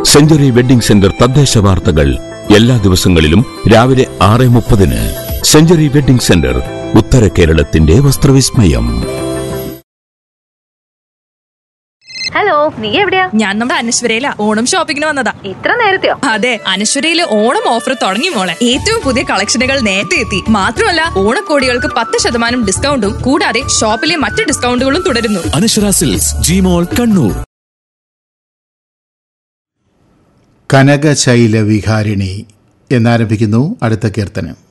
century wedding centre തദ്ദേശ വാർത്തകൾ എല്ലാ ദിവസങ്ങളിലും രാവിലെ ആറ് മുപ്പതിന് സെഞ്ചുറി വെഡിംഗ് സെന്റർ ഉത്തര കേരളത്തിന്റെ വസ്ത്രവിസ്മയം ഹലോ നീ എവിടെയാ ഞാൻ നമ്മുടെ അനശ്വരയില ഓണം ഷോപ്പിങ്ങിന് വന്നതാ ഇത്ര നേരത്തെയോ അതെ അനശ്വരയില് ഓണം ഓഫർ തുടങ്ങി മോളെ ഏറ്റവും പുതിയ കളക്ഷനുകൾ നേരത്തെ എത്തി മാത്രമല്ല ഓണക്കോടികൾക്ക് പത്ത് ശതമാനം ഡിസ്കൗണ്ടും കൂടാതെ ഷോപ്പിലെ മറ്റ് ഡിസ്കൗണ്ടുകളും തുടരുന്നു അനശ്വര സിൽക്സ് ജിമോൾ കണ്ണൂർ കനകശൈല വിഹാരിണി എന്നാരംഭിക്കുന്നു അടുത്ത കീർത്തനം